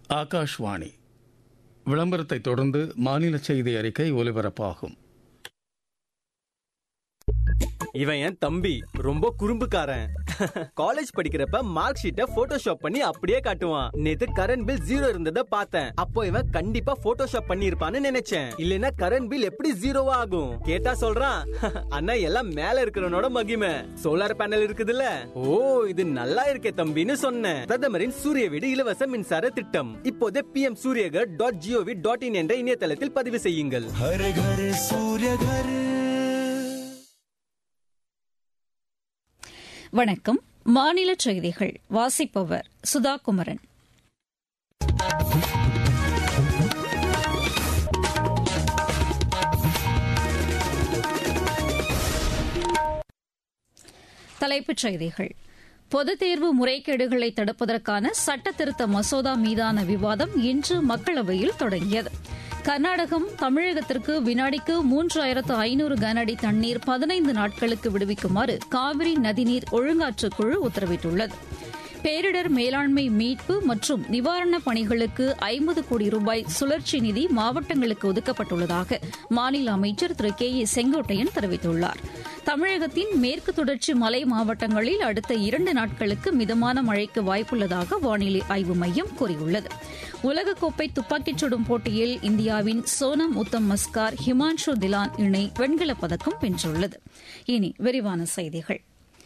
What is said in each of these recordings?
ஆகாஷ்வாணி விளம்பரத்தை தொடர்ந்து மாநில செய்தி அறிக்கை ஒலிபரப்பாகும் இவன் என் தம்பி ரொம்ப குறும்புக்காரன் காலேஜ் படிக்கிறப்ப மார்க் ஷீட்டை போட்டோஷாப் பண்ணி அப்படியே காட்டுவான் நேத்து கரண்ட் பில் ஜீரோ இருந்ததை பார்த்தேன் அப்போ இவன் கண்டிப்பா போட்டோஷாப் பண்ணி இருப்பான்னு நினைச்சேன் இல்லனா கரண்ட் பில் எப்படி ஜீரோவா ஆகும் கேட்டா சொல்றான் அண்ணா எல்லாம் மேல இருக்கிறவனோட மகிமை சோலார் பேனல் இருக்குதுல்ல ஓ இது நல்லா இருக்கே தம்பின்னு சொன்னேன் பிரதமரின் சூரிய வீடு இலவச மின்சார திட்டம் இப்போதே P M Suryaghar dot G O V dot in என்ற இணையதளத்தில் பதிவு செய்யுங்கள் हर घर सूर्य घर வணக்கம் மாநில செய்திகள் வாசிப்பவர் சுதா குமரன் தலைப்புச் செய்திகள் பொதுத் தேர்வு முறைகேடுகளை தடுப்பதற்கான சட்ட திருத்த மசோதா மீதான விவாதம் இன்று மக்களவையில் தொடங்கியது கர்நாடகம் தமிழகத்திற்கு வினாடிக்கு மூன்றாயிரத்து ஐநூறு கனஅடி தண்ணீர் பதினைந்து நாட்களுக்கு விடுவிக்குமாறு காவிரி நதிநீர் ஒழுங்காற்றுக் குழு உத்தரவிட்டுள்ளது பேரிடர் மேலாண்மை மீட்பு மற்றும் நிவாரணப் பணிகளுக்கு ஐம்பது கோடி ரூபாய் சுழற்சி நிதி மாவட்டங்களுக்கு ஒதுக்கப்பட்டுள்ளதாக மாநில அமைச்சர் திரு கே ஏ செங்கோட்டையன் தெரிவித்துள்ளார் தமிழகத்தின் மேற்கு தொடர்ச்சி மலை மாவட்டங்களில் அடுத்த இரண்டு நாட்களுக்கு மிதமான மழைக்கு வாய்ப்புள்ளதாக வானிலை ஆய்வு மையம் கூறியுள்ளது உலகக்கோப்பை துப்பாக்கிச் சுடும் போட்டியில் இந்தியாவின் சோனம் உத்தம் மஸ்கார் ஹிமான்ஷு திலான் இணை வெண்கலப் பதக்கம் வென்றுள்ளது இனி விரிவான செய்திகள்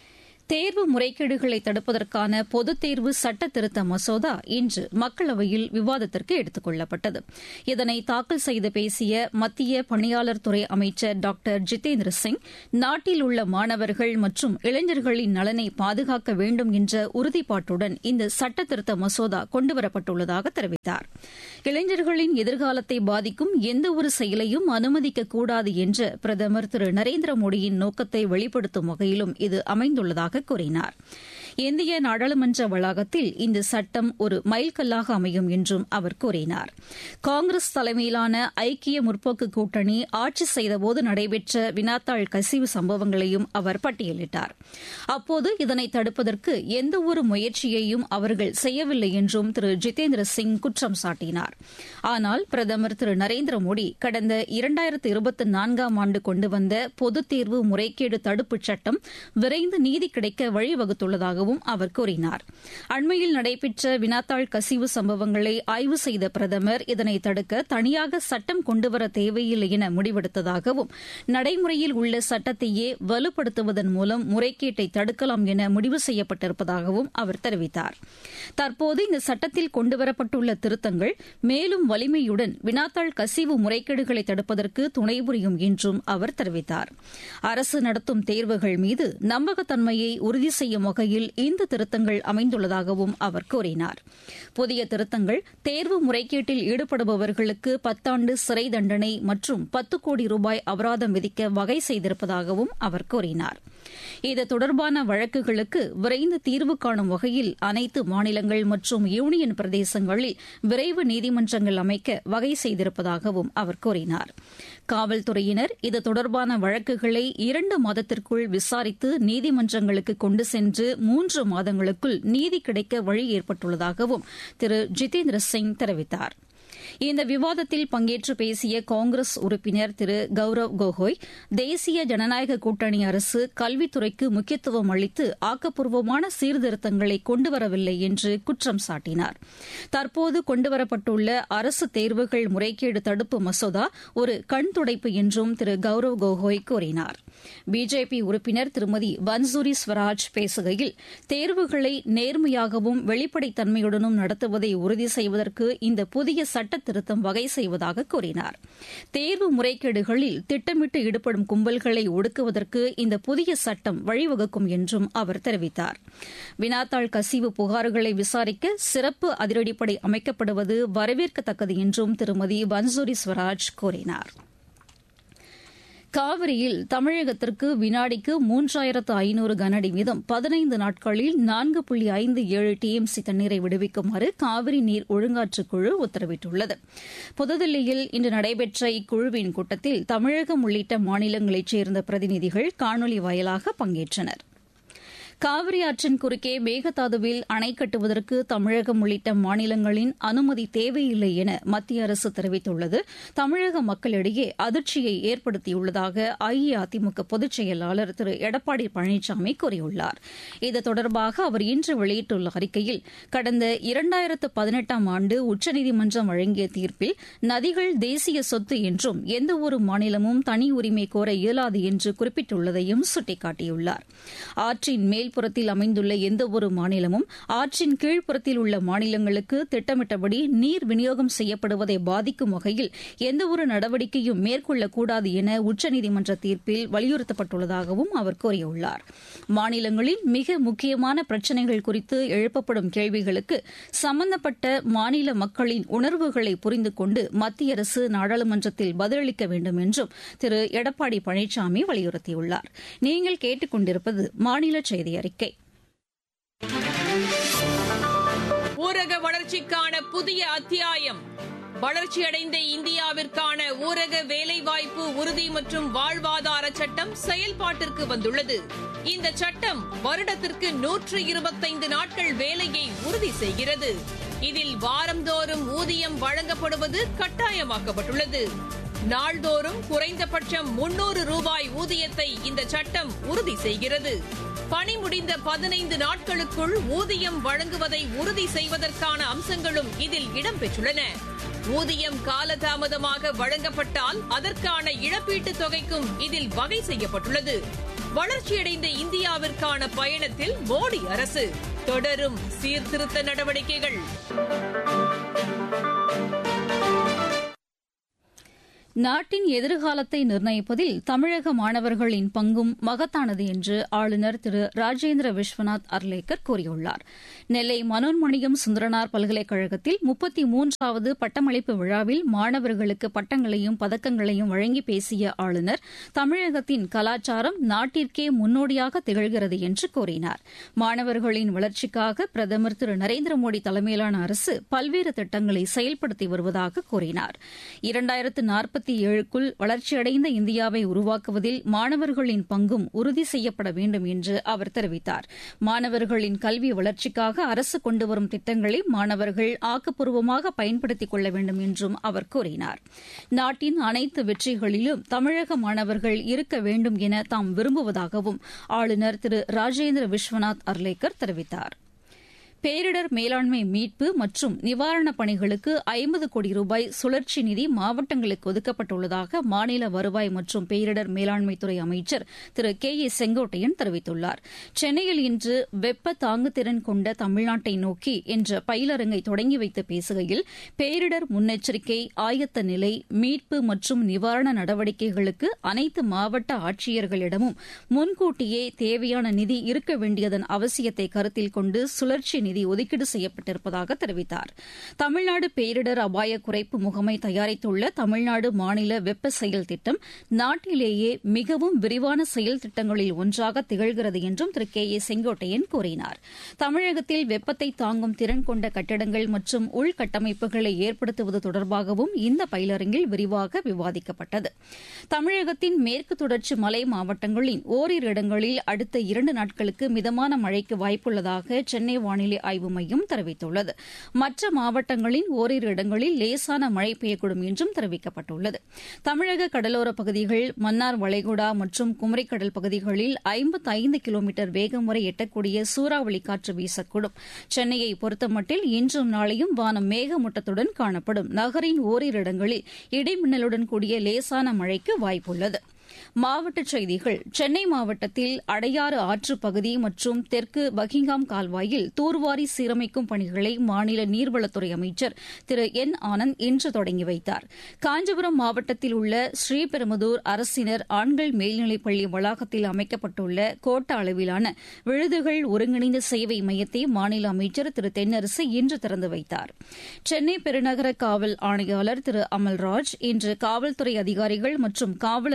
தேர்வு முறைகேடுகளை தடுப்பதற்கான பொதுத் தேர்வு சட்ட திருத்த மசோதா இன்று மக்களவையில் விவாதத்திற்கு எடுத்துக் கொள்ளப்பட்டது இதனை தாக்கல் செய்து பேசிய மத்திய பணியாளர் துறை அமைச்சர் டாக்டர் ஜிதேந்திர சிங் நாட்டில் உள்ள மாணவர்கள் மற்றும் இளைஞர்களின் நலனை பாதுகாக்க வேண்டும் என்ற உறுதிப்பாட்டுடன் இந்த சட்ட திருத்த மசோதா கொண்டுவரப்பட்டுள்ளதாக தெரிவித்தார் இளைஞர்களின் எதிர்காலத்தை பாதிக்கும் எந்தவொரு செயலையும் அனுமதிக்கக்கூடாது என்ற பிரதமர் திரு நரேந்திர மோடியின் நோக்கத்தை வெளிப்படுத்தும் வகையிலும் இது அமைந்துள்ளதாக கூறினார் இந்திய நாடாளுமன்ற வளாகத்தில் இந்த சட்டம் ஒரு மைல்கல்லாக அமையும் என்றும் அவர் கூறினார் காங்கிரஸ் தலைமையிலான ஐக்கிய முற்போக்கு கூட்டணி ஆட்சி செய்தபோது நடைபெற்ற வினாத்தாள் கசிவு சம்பவங்களையும் அவர் பட்டியலிட்டார் அப்போது இதனை தடுப்பதற்கு எந்தவொரு முயற்சியையும் அவர்கள் செய்யவில்லை என்றும் திரு ஜிதேந்திர சிங் குற்றம் சாட்டினார் ஆனால் பிரதமர் திரு நரேந்திர மோடி கடந்த இரண்டாயிரத்து இருபத்தி நான்காம் ஆண்டு கொண்டு வந்த பொதுத் தேர்வு முறைகேடு தடுப்புச் சட்டம் விரைந்து நீதி கிடைக்க வழிவகுத்துள்ளதாகவும் அவர் கூறினார் அண்மையில் நடைபெற்ற வினாத்தாள் கசிவு சம்பவங்களை ஆய்வு செய்த பிரதமர் இதனை தடுக்க தனியாக சட்டம் கொண்டுவர தேவையில்லை என முடிவெடுத்ததாகவும் நடைமுறையில் உள்ள சட்டத்தையே வலுப்படுத்துவதன் மூலம் முறைகேட்டை தடுக்கலாம் என முடிவு செய்யப்பட்டிருப்பதாகவும் அவர் தெரிவித்தார் தற்போது இந்த சட்டத்தில் கொண்டுவரப்பட்டுள்ள திருத்தங்கள் மேலும் வலிமையுடன் வினாத்தாள் கசிவு முறைகேடுகளை தடுப்பதற்கு துணை புரியும் என்றும் அவர் தெரிவித்தார் அரசு நடத்தும் தேர்வுகள் மீது நம்பகத்தன்மையை உறுதி செய்யும் வகையில் இந்த திருத்தங்கள் அமைந்துள்ளதாகவும் அவர் கூறினார் புதிய திருத்தங்கள் தேர்வு முறைகேட்டில் ஈடுபடுபவர்களுக்கு பத்தாண்டு சிறை தண்டனை மற்றும் பத்து கோடி ரூபாய் அபராதம் விதிக்க வகை செய்திருப்பதாகவும் அவர் கூறினார் இது தொடர்பான வழக்குகளுக்கு விரைந்து தீர்வு காணும் வகையில் அனைத்து மாநிலங்கள் மற்றும் யூனியன் பிரதேசங்களில் விரைவு நீதிமன்றங்கள் அமைக்க வகை செய்திருப்பதாகவும் அவர் கூறினார் காவல்துறையினர் இது தொடர்பான வழக்குகளை இரண்டு மாதத்திற்குள் விசாரித்து நீதிமன்றங்களுக்கு கொண்டு சென்று மூன்று மாதங்களுக்குள் நீதி கிடைக்க வழி ஏற்பட்டுள்ளதாகவும் திரு ஜிதேந்திர சிங் தெரிவித்தார் இந்த விவாதத்தில் பங்கேற்று பேசிய காங்கிரஸ் உறுப்பினர் திரு கௌரவ் கோகோய் தேசிய ஜனநாயக கூட்டணி அரசு கல்வித்துறைக்கு முக்கியத்துவம் அளித்து ஆக்கப்பூர்வமான சீர்திருத்தங்களை கொண்டுவரவில்லை என்று குற்றம் சாட்டினார் தற்போது கொண்டுவரப்பட்டுள்ள அரசு தேர்வுகள் முறைகேடு தடுப்பு மசோதா ஒரு கண் துடைப்பு என்றும் திரு கௌரவ் கோகோய் கூறினார் பிஜேபி உறுப்பினர் திருமதி பன்சூரி ஸ்வராஜ் பேசுகையில் தேர்வுகளை நேர்மையாகவும் வெளிப்படைத்தன்மையுடனும் நடத்துவதை உறுதி செய்வதற்கு இந்த புதிய சட்ட திருத்தம் வகை செய்வதாக கூறினார் தேர்வு முறைகேடுகளில் திட்டமிட்டு ஈடுபடும் கும்பல்களை ஒடுக்குவதற்கு இந்த புதிய சட்டம் வழிவகுக்கும் என்றும் அவர் தெரிவித்தார் வினாத்தாள் கசிவு புகார்களை விசாரிக்க சிறப்பு அதிரடிப்படை அமைக்கப்படுவது வரவேற்கத்தக்கது என்றும் திருமதி பன்சூரி ஸ்வராஜ் கூறினார் காவிரியில் தமிழகத்திற்கு வினாடிக்கு மூன்றாயிரத்து ஐநூறு கனஅடி வீதம் பதினைந்து நாட்களில் நான்கு புள்ளி ஐந்து ஏழு டிஎம்சி தண்ணீரை விடுவிக்குமாறு காவிரி நீர் ஒழுங்காற்றுக் குழு உத்தரவிட்டுள்ளது புதுதில்லியில் இன்று நடைபெற்ற இக்குழுவின் கூட்டத்தில் தமிழகம் உள்ளிட்ட மாநிலங்களைச் சேர்ந்த பிரதிநிதிகள் காணொலி வாயிலாக பங்கேற்றனர் காவிரி ஆற்றின் குறுக்கே மேகதாதுவில் அணை கட்டுவதற்கு தமிழகம் உள்ளிட்ட மாநிலங்களின் அனுமதி தேவையில்லை என மத்திய அரசு தெரிவித்துள்ளது தமிழக மக்களிடையே அதிர்ச்சியை ஏற்படுத்தியுள்ளதாக அஇஅதிமுக பொதுச் செயலாளர் திரு எடப்பாடி பழனிசாமி கூறியுள்ளார் இது தொடர்பாக அவர் இன்று வெளியிட்டுள்ள அறிக்கையில் கடந்த இரண்டாயிரத்து பதினெட்டாம் ஆண்டு உச்சநீதிமன்றம் வழங்கிய தீர்ப்பில் நதிகள் தேசிய சொத்து என்றும் எந்தவொரு மாநிலமும் தனி உரிமை கோர இயலாது என்று குறிப்பிட்டுள்ளதையும் சுட்டிக்காட்டியுள்ளார் ஆற்றின் மேல்புறத்தில் அமைந்துள்ள எந்தவொரு மாநிலமும் ஆற்றின் கீழ்ப்புறத்தில் உள்ள மாநிலங்களுக்கு திட்டமிட்டபடி நீர் விநியோகம் செய்யப்படுவதை பாதிக்கும் வகையில் எந்தவொரு நடவடிக்கையும் மேற்கொள்ளக்கூடாது என உச்சநீதிமன்ற தீர்ப்பில் வலியுறுத்தப்பட்டுள்ளதாகவும் அவர் கூறியுள்ளார் மாநிலங்களின் மிக முக்கியமான பிரச்சினைகள் குறித்து எழுப்பப்படும் கேள்விகளுக்கு சம்பந்தப்பட்ட மாநில மக்களின் உணர்வுகளை புரிந்து கொண்டு மத்திய அரசு நாடாளுமன்றத்தில் பதிலளிக்க வேண்டும் என்றும் திரு எடப்பாடி பழனிசாமி வலியுறுத்தியுள்ளார் நீங்கள் கேட்டுக்கொண்டிருப்பது மாநில செய்தி அறிக்கை ஊரக வளர்ச்சிக்கான புதிய அத்தியாயம் வளர்ச்சியடைந்த இந்தியாவிற்கான ஊரக வேலைவாய்ப்பு உறுதி மற்றும் வாழ்வாதார சட்டம் செயல்பாட்டிற்கு வந்துள்ளது இந்த சட்டம் வருடத்திற்கு நூற்று இருபத்தைந்து நாட்கள் வேலையை உறுதி செய்கிறது இதில் வாரந்தோறும் ஊதியம் வழங்கப்படுவது கட்டாயமாக்கப்பட்டுள்ளது நாள்தோறும் குறைந்தபட்சம் முன்னூறு ரூபாய் ஊதியத்தை இந்த சட்டம் உறுதி செய்கிறது பணி முடிந்த பதினைந்து நாட்களுக்குள் ஊதியம் வழங்குவதை உறுதி செய்வதற்கான அம்சங்களும் இதில் இடம்பெற்றுள்ளன ஊதியம் காலதாமதமாக வழங்கப்பட்டால் அதற்கான இழப்பீட்டுத் தொகைக்கும் இதில் வகை செய்யப்பட்டுள்ளது வளர்ச்சியடைந்த இந்தியாவிற்கான பயணத்தில் மோடி அரசு தொடரும் சீர்திருத்த நடவடிக்கைகள் நாட்டின் எதிர்காலத்தை நிர்ணயிப்பதில் தமிழக மாணவர்களின் பங்கும் மகத்தானது என்று ஆளுநர் திரு ராஜேந்திர விஸ்வநாத் அர்லேக்கர் கூறியுள்ளார் நெல்லை மனோன்மணியம் சுந்தரனார் பல்கலைக்கழகத்தில் முப்பத்தி மூன்றாவது பட்டமளிப்பு விழாவில் மாணவர்களுக்கு பட்டங்களையும் பதக்கங்களையும் வழங்கி பேசிய ஆளுநர் தமிழகத்தின் கலாச்சாரம் நாட்டிற்கே முன்னோடியாக திகழ்கிறது என்று கூறினார் மாணவர்களின் வளர்ச்சிக்காக பிரதமர் திரு நரேந்திர மோடி தலைமையிலான அரசு பல்வேறு திட்டங்களை செயல்படுத்தி வருவதாக கூறினார் இரண்டாயிரத்து நாற்பத்தி ஏழுக்குள் வளர்ச்சியடைந்த இந்தியாவை உருவாக்குவதில் மாணவர்களின் பங்கும் உறுதி செய்யப்பட வேண்டும் என்று அவர் தெரிவித்தார் மாணவர்களின் கல்வி வளர்ச்சிக்காக அரசு கொண்டுவரும் திட்டங்களை மாணவர்கள் ஆக்கப்பூர்வமாக பயன்படுத்திக் கொள்ள வேண்டும் என்றும் அவர் கூறினார் நாட்டின் அனைத்து வெற்றிகளிலும் தமிழக மாணவர்கள் இருக்க வேண்டும் என தாம் விரும்புவதாகவும் ஆளுநர் திரு ராஜேந்திர விஸ்வநாத் அர்லேக்கர் தெரிவித்தார் பேரிடர் மேலாண்மை மீட்பு மற்றும் நிவாரணப் பணிகளுக்கு ஐம்பது கோடி ரூபாய் சுழற்சி நிதி மாவட்டங்களுக்கு ஒதுக்கப்பட்டுள்ளதாக மாநில வருவாய் மற்றும் பேரிடர் மேலாண்மைத்துறை அமைச்சர் திரு கே ஏ செங்கோட்டையன் தெரிவித்துள்ளார் சென்னையில் இன்று வெப்ப தாங்குதிறன் கொண்ட தமிழ்நாட்டை நோக்கி என்ற பயிலரங்கை தொடங்கி வைத்து பேசுகையில் பேரிடர் முன்னெச்சரிக்கை ஆயத்த நிலை மீட்பு மற்றும் நிவாரண நடவடிக்கைகளுக்கு அனைத்து மாவட்ட ஆட்சியர்களிடமும் முன்கூட்டியே தேவையான நிதி இருக்க வேண்டியதன் அவசியத்தை கருத்தில் கொண்டு சுழற்சி நிதி ஒதுக்கீடு செய்யப்பட்டிருப்பதாக தெரிவித்தார் தமிழ்நாடு பேரிடர் அபாய குறைப்பு முகமை தயாரித்துள்ள தமிழ்நாடு மாநில வெப்ப செயல் திட்டம் நாட்டிலேயே மிகவும் விரிவான செயல் திட்டங்களில் ஒன்றாக திகழ்கிறது என்றும் திரு கே ஏ செங்கோட்டையன் கூறினார் தமிழகத்தில் வெப்பத்தை தாங்கும் திறன் கொண்ட கட்டடங்கள் மற்றும் உள்கட்டமைப்புகளை ஏற்படுத்துவது தொடர்பாகவும் இந்த பயிலரங்கில் விரிவாக விவாதிக்கப்பட்டது தமிழகத்தின் மேற்கு தொடர்ச்சி மலை மாவட்டங்களின் ஓரிரு இடங்களில் அடுத்த இரண்டு நாட்களுக்கு மிதமான மழைக்கு வாய்ப்புள்ளதாக சென்னை வானிலை ஆய்வு மையம் தெரிவித்துள்ளது மற்ற மாவட்டங்களின் ஓரிரு இடங்களில் லேசான மழை பெய்யக்கூடும் என்றும் தெரிவிக்கப்பட்டுள்ளது தமிழக கடலோரப் பகுதிகள் மன்னார் வளைகுடா மற்றும் குமரிக்கடல் பகுதிகளில் ஐம்பத்தைந்து கிலோமீட்டர் வேகம் வரை எட்டக்கூடிய சூறாவளி காற்று வீசக்கூடும் சென்னையை பொறுத்தமட்டில் இன்றும் நாளையும் வானம் மேகமூட்டத்துடன் காணப்படும் நகரின் ஓரிரு இடங்களில் இடிமின்னலுடன் கூடிய லேசான மழைக்கு வாய்ப்புள்ளது மாவட்டச் செய்திகள் சென்னை மாவட்டத்தில் அடையாறு ஆற்றுப் பகுதி மற்றும் தெற்கு பக்கிங்காம் கால்வாயில் தூர்வாரி சீரமைக்கும் பணிகளை மாநில நீர்வளத்துறை அமைச்சர் திரு என் ஆனந்த் இன்று தொடங்கி வைத்தார் காஞ்சிபுரம் மாவட்டத்தில் உள்ள ஸ்ரீபெரும்புதூர் அரசினர் ஆண்கள் மேல்நிலைப்பள்ளி வளாகத்தில் அமைக்கப்பட்டுள்ள கோட்ட அளவிலான விழுதுகள் ஒருங்கிணைந்த சேவை மையத்தை மாநில அமைச்சர் திரு தென்னரசு இன்று திறந்து வைத்தார் சென்னை பெருநகர காவல் ஆணையாளர் திரு அமல்ராஜ் இன்று காவல்துறை அதிகாரிகள் மற்றும் காவலர்களின்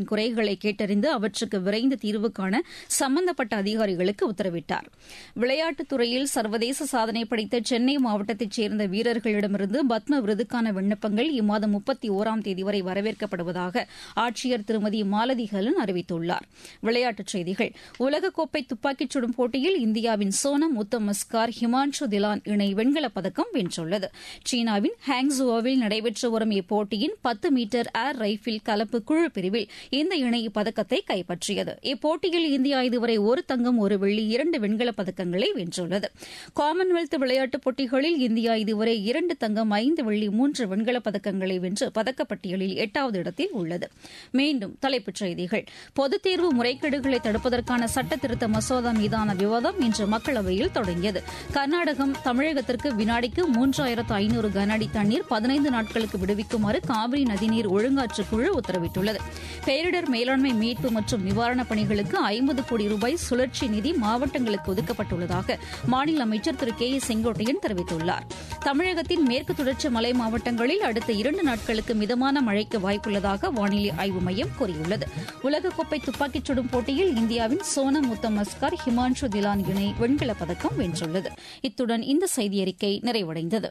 பொதுமக்களின் குறைகளை கேட்டறிந்து அவற்றுக்கு விரைந்து தீர்வு காண சம்பந்தப்பட்ட அதிகாரிகளுக்கு உத்தரவிட்டார் விளையாட்டுத் துறையில் சர்வதேச சாதனை படைத்த சென்னை மாவட்டத்தைச் சேர்ந்த வீரர்களிடமிருந்து பத்ம விருதுக்கான விண்ணப்பங்கள் இம்மாதம் முப்பத்தி ஓராம் தேதி வரை வரவேற்கப்படுவதாக ஆட்சியர் திருமதி மாலதி ஹலன் அறிவித்துள்ளார் விளையாட்டுச் செய்திகள் உலகக்கோப்பை துப்பாக்கிச் சுடும் போட்டியில் இந்தியாவின் சோனம் உத்தம் மஸ்கார் ஹிமான்ஷு திலான் இணை வெண்கலப் பதக்கம் வென்றுள்ளது சீனாவின் ஹாங்ஸுவோவில் நடைபெற்று வரும் இப்போட்டியின் பத்து மீட்டர் ஏர் ரைபிள் கலப்பு குழு பிரிவில் இந்த இணை இப்பதக்கத்தை கைப்பற்றியது இப்போட்டியில் இந்தியா இதுவரை ஒரு தங்கம் ஒரு வெள்ளி இரண்டு வெண்கலப் பதக்கங்களை வென்றுள்ளது காமன்வெல்த் விளையாட்டுப் போட்டிகளில் இந்தியா இதுவரை இரண்டு தங்கம் ஐந்து வெள்ளி மூன்று வெண்கலப் பதக்கங்களை வென்று பதக்கப்பட்டியலில் எட்டாவது இடத்தில் உள்ளது மீண்டும் தலைப்புச் செய்திகள் பொதுத் தேர்வு முறைகேடுகளை தடுப்பதற்கான சட்ட திருத்த மசோதா மீதான விவாதம் இன்று மக்களவையில் தொடங்கியது கர்நாடகம் தமிழகத்திற்கு வினாடிக்கு மூன்றாயிரத்து ஐநூறு கன அடி தண்ணீர் பதினைந்து நாட்களுக்கு விடுவிக்குமாறு காவிரி நதிநீர் ஒழுங்காற்று குழு உத்தரவிட்டுள்ளது பேரிடர் மேலாண்மை மீட்பு மற்றும் நிவாரணப் பணிகளுக்கு ஐம்பது கோடி ரூபாய் சுழற்சி நிதி மாவட்டங்களுக்கு ஒதுக்கப்பட்டுள்ளதாக மாநில அமைச்சர் திரு கே ஏ செங்கோட்டையன் தெரிவித்துள்ளார் தமிழகத்தின் மேற்கு தொடர்ச்சி மலை மாவட்டங்களில் அடுத்த இரண்டு நாட்களுக்கு மிதமான மழைக்கு வாய்ப்புள்ளதாக வானிலை ஆய்வு மையம் கூறியுள்ளது உலகக்கோப்பை துப்பாக்கிச் சுடும் போட்டியில் இந்தியாவின் சோனம் முத்தமஸ்கர் ஹிமான்ஷு திலான் இணை வெண்கலப் பதக்கம் வென்றுள்ளது இத்துடன் இந்த செய்தியறிக்கை நிறைவடைந்தது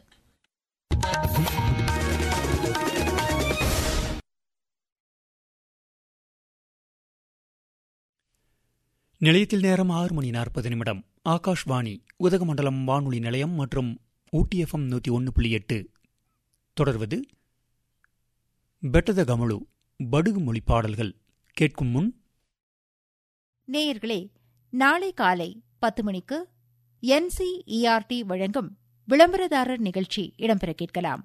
நிலையத்தில் நேரம் ஆறு மணி நாற்பது நிமிடம் ஆகாஷ்வாணி உதகமண்டலம் வானொலி நிலையம் மற்றும் ஊட்டி எஃப்எம் நூற்றி ஒன்று புள்ளி எட்டு தொடர்வது பெட்டத கமலு படுகு மொழி பாடல்கள் கேட்கும் முன் நேயர்களே நாளை காலை பத்து மணிக்கு என்சிஇஆர்டி வழங்கும் விளம்பரதாரர் நிகழ்ச்சி இடம்பெற கேட்கலாம்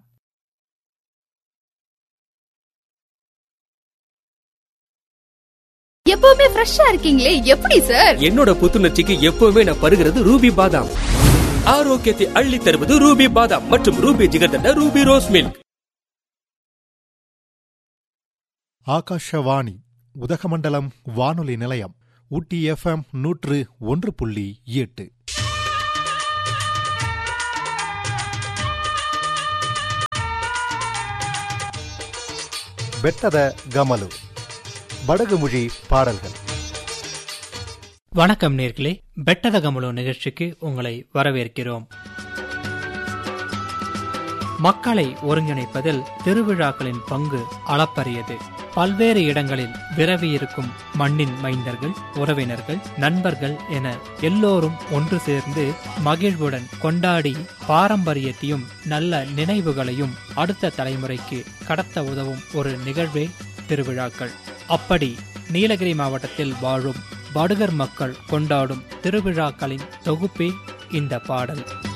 எப்பவுமே ஃப்ரெஷ்ஷா இருக்கீங்களே எப்படி சார் என்னோட புத்துணர்ச்சிக்கு எப்பவுமே நான் பருகிறது ரூபி பாதாம் ஆரோக்கியத்தை அள்ளி தருவது ரூபி பாதாம் மற்றும் Ruby jigarthanda Ruby rose milk Akashvani Udhagamandalam வானொலி நிலையம் ஊட்டி எஃப்எம் நூற்று ஒன்று புள்ளி எட்டு ಬೆಟ್ಟದ ಗಮಲು ಬಡಗುಮುழி பாடல்கள் வணக்கம் நேர்களே பெட்டத கமலோ நிகழ்ச்சிக்கு உங்களை வரவேற்கிறோம் மக்களை ஒருங்கிணைப்பதில் திருவிழாக்களின் பங்கு அளப்பரியது பல்வேறு இடங்களில் விரவியிருக்கும் மண்ணின் மைந்தர்கள் உறவினர்கள் நண்பர்கள் என எல்லோரும் ஒன்று சேர்ந்து மகிழ்வுடன் கொண்டாடி பாரம்பரியத்தையும் நல்ல நினைவுகளையும் அடுத்த தலைமுறைக்கு கடத்த உதவும் ஒரு நிகழ்வே திருவிழாக்கள் அப்படி நீலகிரி மாவட்டத்தில் வாழும் படுகர் மக்கள் கொண்டாடும் திருவிழாக்களின் தொகுப்பே இந்த பாடல்